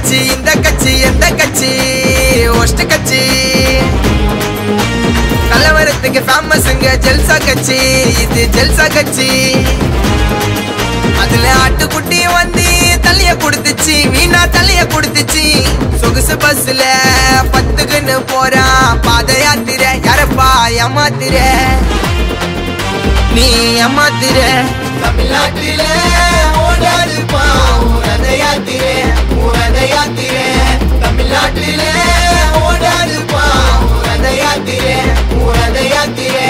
கட்சி இந்த கட்சி எந்த கட்சி ஒஸ்ட் கட்சி கலவரத்துக்கு ஃபேமஸுங்க ஜெல்சா கட்சி இது ஜெல்சா கட்சி அதுல ஆட்டுக்குட்டி வந்து தலைய கொடுத்துச்சு வீணா தலைய கொடுத்துச்சு சொகுசு பஸ்ல பத்துக்குன்னு போறான் பாத யாத்திரை யாரப்பா ஏமாத்திர நீ ஏமாத்திர தமிழ்நாட்டில ஓடாதுப்பா ஊரத யாத்திரை ஊரத யாத்திரை தமிழ்நாட்டில ஓடாதுப்பா ஊரத யாத்திரை ஊரத யாத்திரை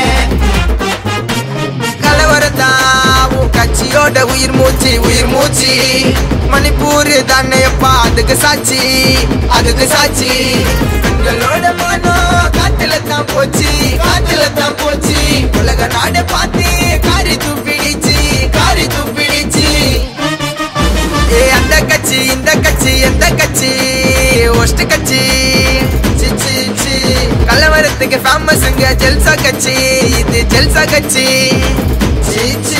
கலவரத்தான் உன் கட்சியோட உயிர் மூச்சு உயிர் மூச்சு மணிப்பூர் தானையப்பா அதுக்கு சாட்சி அதுக்கு சாட்சி பெண்களோட மனம் காத்துல தான் போச்சு காத்துல தான் போச்சு உலக நாடு பார்த்து காரி தூப்பிடிச்சு காரி தூப்பிடிச்சு ஏ அந்த கட்சி இந்த கட்சி எந்த கட்சி ஒஸ்ட் கட்சி சி, சி, சி. கலவரத்துக்கு ஃபேமஸுங்க ஜெல்சா கட்சி இது ஜெல்சா கட்சி சி, சி.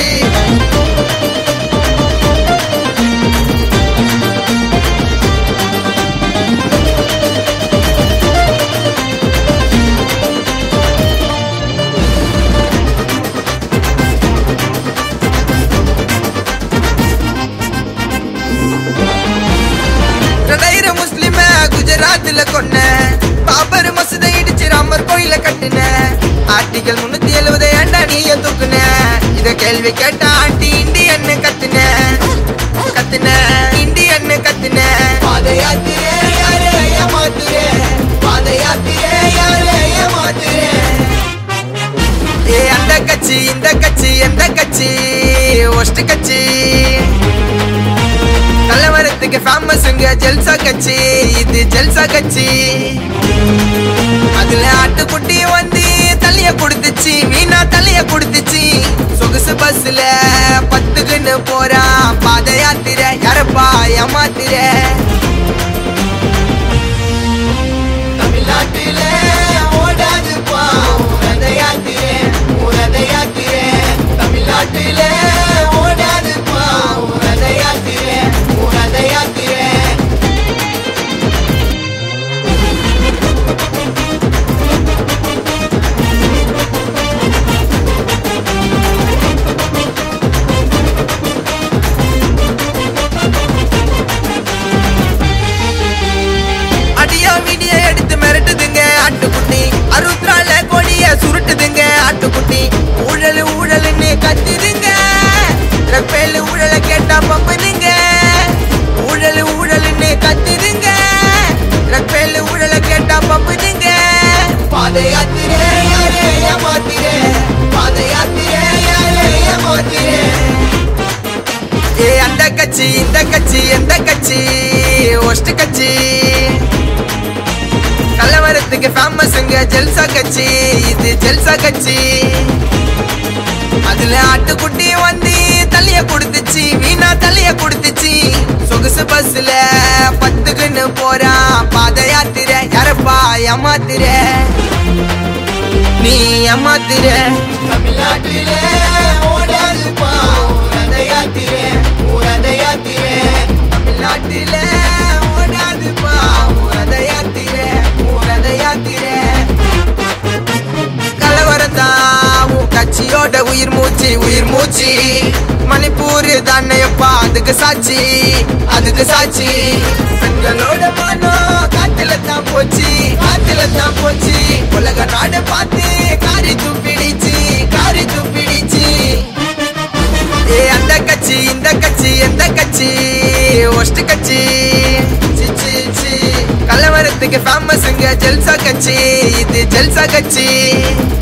ரெண்டாயிரம் முஸ்லிம குஜராத்ல கொன்ன பாபர் மசூதை இடிச்சு ராமர் கோயில கட்டுன ஆர்டிகல் முன்னூத்தி எழுபது ஏண்டா நீய தூக்குன இத கேள்வி கேட்டா ஆண்டி இண்டியன்னு கத்துன கத்துன இண்டியன்னு கத்துன பாத யாத்திரை யாரே ஏமாத்துறே பாத யாத்திரை யாரே ஏமாத்துறே ஏ அந்த கட்சி இந்த கட்சி எந்த கட்சி ஒஸ்ட் கட்சி கலவரத்துக்கு ஃபேமஸுங்க ஜெல்சா கட்சி இது ஜெல்சா கட்சி அதுல ஆட்டுக்குட்டி வந்து தலைய கொடுத்துச்சு வீணா தலைய கொடுத்துச்சு சொகுசு பஸ்ல பத்துக்குன்னு போறான் பாத யாத்திரை யாரப்பா ஏமாத்திர தமிழ்நாட்டில ஓடாதுப்பா ஊரத யாத்திரை ஊரத யாத்திரை தமிழ்நாட்டில ஓடாதுப்பா ஊரத யாத்திரை ஊரத யாத்திரை அடியா வீடிய எடுத்து மிரட்டுதுங்க ஆட்டுக்குட்டி அறுபத்தி கொடிய சுருட்டுதுங்க ஆட்டுக்குட்டி ஊழல் ஊழல்னு கத்துதுங்க ரப்பேல் ஊழலை கேட்டா பம்புதுங்க ஊழல் ஊழல்னு கத்துதுங்க ரப்பேல் ஊழலை கேட்டா பம்புதுங்க பாத யாத்திரை யாரே ஏமாத்திரே பாத யாத்திரை யாரே ஏமாத்திரே ஏ அந்த கட்சி இந்த கட்சி எந்த கட்சி ஒஸ்ட் கட்சி கலவரத்துக்கு ஃபேமஸுங்க ஜெல்சா கட்சி இது ஜெல்சா கட்சி அதுல ஆட்டுக்குட்டி வந்து தலைய கொடுத்துச்சு வீணா தலைய கொடுத்துச்சு சொகுசு பஸ்ல பத்துக்குன்னு போறான் பாத யாத்திரை யாரப்பா ஏமாத்திர நீ ஏமாத்திர தமிழ்நாட்டில ஓடாதுப்பா ஊரத யாத்திரை ஊரத யாத்திரை தமிழ்நாட்டில ஓடாதுப்பா ஊரத யாத்திரை ஊரத யாத்திரை கலவரத்தான் உன் கட்சியோட உயிர் மூச்சு உயிர் மூச்சு மணிப்பூர் தானையப்பா அதுக்கு சாட்சி அதுக்கு சாட்சி பெண்களோட மனம் காத்துல தான் போச்சு காத்துல தான் போச்சு உலக நாடு பார்த்து காரி தூப்பிடிச்சு காரி தூப்பிடிச்சு ஏ அந்த கட்சி இந்த கட்சி எந்த கட்சி ஒஸ்ட் கட்சி சி, சி, சி. கலவரத்துக்கு ஃபேமஸுங்க ஜெல்சா கட்சி இது ஜெல்சா கட்சி